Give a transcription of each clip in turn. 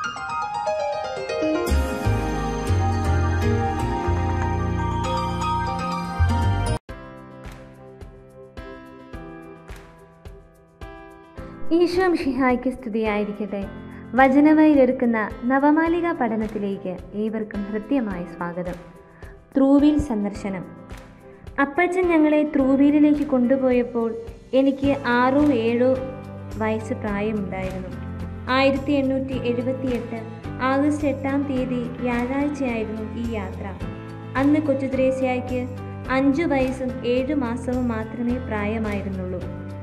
ഈശോ ഷിഹായ്ക്ക് സ്തുതിയായിരിക്കട്ടെ വചനവയിലൊരുക്കുന്ന നവമാലിക പഠനത്തിലേക്ക് ഏവർക്കും ഹൃദ്യമായ സ്വാഗതം ത്രൂവീൽ സന്ദർശനം അപ്പച്ചൻ ഞങ്ങളെ ത്രൂവീലിലേക്ക് കൊണ്ടുപോയപ്പോൾ എനിക്ക് ആറോ ഏഴോ വയസ്സ് പ്രായമുണ്ടായിരുന്നു ആയിരത്തി എണ്ണൂറ്റി എഴുപത്തിയെട്ട് ആഗസ്റ്റ് എട്ടാം തീയതി വ്യാഴാഴ്ചയായിരുന്നു ഈ യാത്ര അന്ന് കൊച്ചു ത്രേസ്യായ്ക്ക് അഞ്ചു വയസ്സും ഏഴു മാസവും മാത്രമേ പ്രായമായിരുന്നുള്ളൂ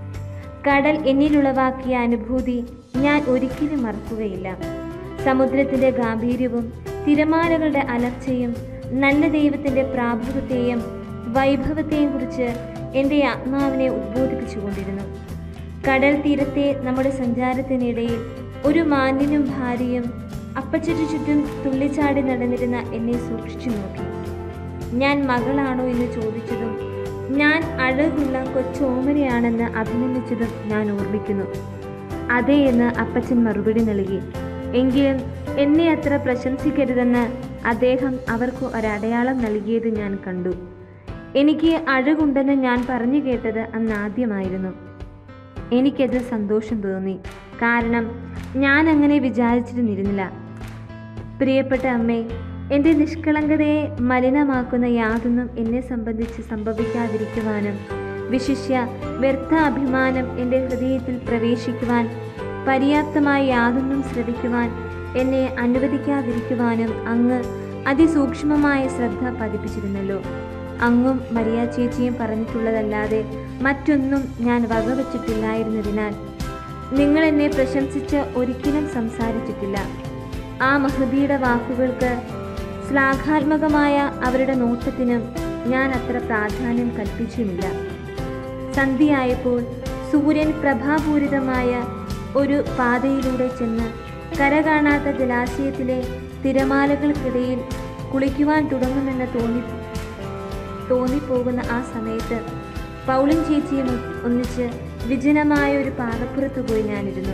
കടൽ എന്നിലുളവാക്കിയ അനുഭൂതി ഞാൻ ഒരിക്കലും മറക്കുകയില്ല സമുദ്രത്തിൻ്റെ ഗാംഭീര്യവും തിരമാലകളുടെ അലർച്ചയും നല്ല ദൈവത്തിൻ്റെ പ്രാഭവത്തെയും വൈഭവത്തെയും കുറിച്ച് എൻ്റെ ആത്മാവിനെ ഉദ്ബോധിപ്പിച്ചുകൊണ്ടിരുന്നു കടൽ തീരത്തെ നമ്മുടെ സഞ്ചാരത്തിനിടയിൽ ഒരു മാന്യനും ഭാര്യയും അപ്പച്ചറ്റു ചുറ്റും തുള്ളിച്ചാടി നടന്നിരുന്ന എന്നെ സൂക്ഷിച്ചു നോക്കി ഞാൻ മകളാണോ എന്ന് ചോദിച്ചതും ഞാൻ അഴകുള്ള കൊച്ചോമനയാണെന്ന് അഭിനന്ദിച്ചതും ഞാൻ ഓർമ്മിക്കുന്നു അതെ എന്ന് അപ്പച്ചൻ മറുപടി നൽകി എങ്കിലും എന്നെ അത്ര പ്രശംസിക്കരുതെന്ന് അദ്ദേഹം അവർക്ക് ഒരടയാളം നൽകിയത് ഞാൻ കണ്ടു എനിക്ക് അഴകുണ്ടെന്ന് ഞാൻ പറഞ്ഞു കേട്ടത് അന്ന് ആദ്യമായിരുന്നു എനിക്കത് സന്തോഷം തോന്നി കാരണം ഞാൻ അങ്ങനെ വിചാരിച്ചിരുന്നിരുന്നില്ല പ്രിയപ്പെട്ട അമ്മേ എൻ്റെ നിഷ്കളങ്കതയെ മലിനമാക്കുന്ന യാതൊന്നും എന്നെ സംബന്ധിച്ച് സംഭവിക്കാതിരിക്കുവാനും വിശിഷ്യ വ്യർത്ഥ അഭിമാനം എൻ്റെ ഹൃദയത്തിൽ പ്രവേശിക്കുവാൻ പര്യാപ്തമായ യാതൊന്നും ശ്രവിക്കുവാൻ എന്നെ അനുവദിക്കാതിരിക്കുവാനും അങ്ങ് അതിസൂക്ഷ്മമായ ശ്രദ്ധ പതിപ്പിച്ചിരുന്നല്ലോ അങ്ങും മരിയ ചേച്ചിയും പറഞ്ഞിട്ടുള്ളതല്ലാതെ മറ്റൊന്നും ഞാൻ വകവച്ചിട്ടില്ലായിരുന്നതിനാൽ നിങ്ങൾ എന്നെ പ്രശംസിച്ച് ഒരിക്കലും സംസാരിച്ചിട്ടില്ല ആ മഹതിയുടെ വാക്കുകൾക്ക് ശ്ലാഘാത്മകമായ അവരുടെ നോട്ടത്തിനും ഞാൻ അത്ര പ്രാധാന്യം കൽപ്പിച്ചുമില്ല സന്ധ്യയായപ്പോൾ സൂര്യൻ പ്രഭാപൂരിതമായ ഒരു പാതയിലൂടെ ചെന്ന് കര കാണാത്ത ജലാശയത്തിലെ തിരമാലകൾക്കിടയിൽ കുളിക്കുവാൻ തുടങ്ങുമെന്ന് തോന്നി തോന്നിപ്പോകുന്ന ആ സമയത്ത് പൗളിൻ ചേച്ചിയും ഒന്നിച്ച് വിജനമായ ഒരു പാറപ്പുറത്ത് പോയി ഞാനിരുന്നു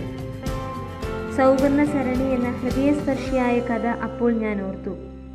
സൗവർണ സരണി എന്ന ഹൃദയസ്പർശിയായ കഥ അപ്പോൾ ഞാൻ ഓർത്തു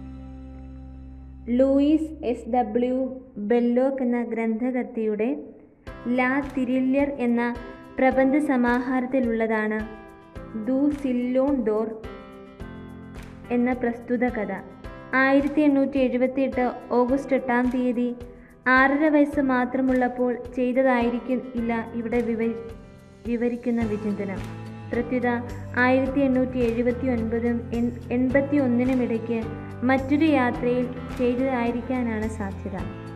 ലൂയിസ് എസ് ഡബ്ല്യു ബെല്ലോക്ക് എന്ന ഗ്രന്ഥകർത്തിയുടെ ലാ തിരില്യർ എന്ന പ്രബന്ധ സമാഹാരത്തിലുള്ളതാണ് ദു സില്ലോൺ ഡോർ എന്ന പ്രസ്തുത കഥ ആയിരത്തി എണ്ണൂറ്റി എഴുപത്തി എട്ട് ഓഗസ്റ്റ് എട്ടാം തീയതി ആറര വയസ്സ് മാത്രമുള്ളപ്പോൾ ചെയ്തതായിരിക്കും ഇല്ല ഇവിടെ വിവരി വിവരിക്കുന്ന വിചിന്തനം പ്രത്യുത ആയിരത്തി എണ്ണൂറ്റി എഴുപത്തി ഒൻപതും എൺപത്തി ഒന്നിനും ഇടയ്ക്ക് മറ്റൊരു യാത്രയിൽ ചെയ്തതായിരിക്കാനാണ് സാധ്യത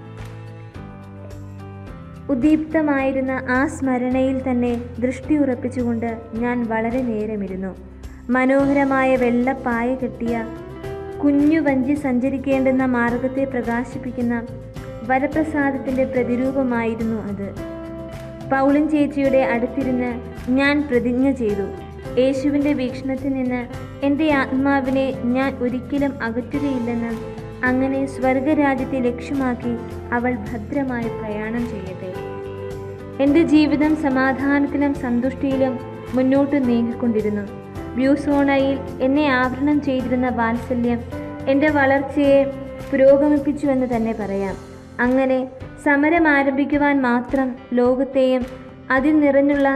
ഉദ്ദീപ്തമായിരുന്ന ആ സ്മരണയിൽ തന്നെ ദൃഷ്ടി ഉറപ്പിച്ചുകൊണ്ട് ഞാൻ വളരെ നേരമിരുന്നു മനോഹരമായ വെള്ളപ്പായ കെട്ടിയ കുഞ്ഞു വഞ്ചി സഞ്ചരിക്കേണ്ടുന്ന മാർഗത്തെ പ്രകാശിപ്പിക്കുന്ന വരപ്രസാദത്തിൻ്റെ പ്രതിരൂപമായിരുന്നു അത് പൗളിൻ ചേച്ചിയുടെ അടുത്തിരുന്ന് ഞാൻ പ്രതിജ്ഞ ചെയ്തു യേശുവിൻ്റെ വീക്ഷണത്തിൽ നിന്ന് എൻ്റെ ആത്മാവിനെ ഞാൻ ഒരിക്കലും അകറ്റുകയില്ലെന്ന് അങ്ങനെ സ്വർഗരാജ്യത്തെ ലക്ഷ്യമാക്കി അവൾ ഭദ്രമായി പ്രയാണം ചെയ്യട്ടെ എൻ്റെ ജീവിതം സമാധാനത്തിലും സന്തുഷ്ടിയിലും മുന്നോട്ട് നീങ്ങിക്കൊണ്ടിരുന്നു ബ്യൂസോണയിൽ എന്നെ ആവരണം ചെയ്തിരുന്ന വാത്സല്യം എൻ്റെ വളർച്ചയെ പുരോഗമിപ്പിച്ചുവെന്ന് തന്നെ പറയാം അങ്ങനെ സമരം ആരംഭിക്കുവാൻ മാത്രം ലോകത്തെയും അതിൽ നിറഞ്ഞുള്ള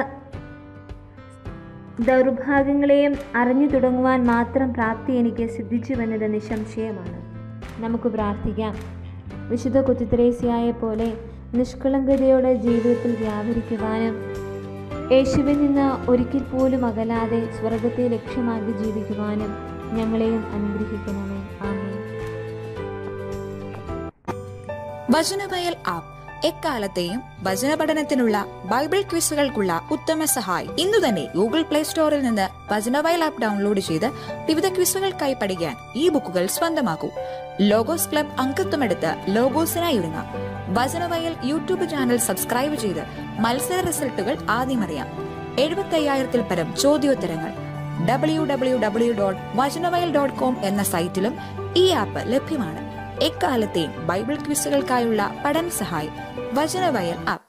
ദൗർഭാഗ്യങ്ങളെയും അറിഞ്ഞു തുടങ്ങുവാൻ മാത്രം പ്രാപ്തി എനിക്ക് സിദ്ധിച്ചുവെന്നത് നിസ്സംശയമാണ് നമുക്ക് പ്രാർത്ഥിക്കാം വിശുദ്ധ കൊച്ചുത്രേസ്യായെ പോലെ നിഷ്കളങ്കതയോടെ ജീവിതത്തിൽ വ്യാപരിക്കുവാനും യേശുവിൽ നിന്ന് ഒരിക്കൽ പോലും അകലാതെ സ്വർഗത്തെ ലക്ഷ്യമാക്കി ജീവിക്കുവാനും ഞങ്ങളെയും അനുഗ്രഹിക്കണമേ ആമേ വചനവയൽ ആപ്പ് എക്കാലത്തെയും വചന പഠനത്തിനുള്ള ബൈബിൾ ക്വിസുകൾക്കുള്ള ഉത്തമ സഹായി ഇന്നു തന്നെ ഗൂഗിൾ പ്ലേ സ്റ്റോറിൽ നിന്ന് വചനവയൽ ആപ്പ് ഡൗൺലോഡ് ചെയ്ത് വിവിധ ക്വിസുകൾക്കായി പഠിക്കാൻ ഈ ബുക്കുകൾ സ്വന്തമാക്കൂ ലോഗോസ് ക്ലബ് അംഗത്വമെടുത്ത് ലോഗോസിനായി ഒരുങ്ങാം വചനവയൽ യൂട്യൂബ് ചാനൽ സബ്സ്ക്രൈബ് ചെയ്ത് മത്സര റിസൾട്ടുകൾ ആദ്യം അറിയാം എഴുപത്തി അയ്യായിരത്തിൽ പരം ചോദ്യോത്തരങ്ങൾ W W W dot Vachanavayal dot com എന്ന സൈറ്റിലും ഈ ആപ്പ് ലഭ്യമാണ് എക്കാലത്തെയും ബൈബിൾ ക്വിസുകൾക്കായുള്ള പഠന സഹായി വചനവയൽ ആപ്പ്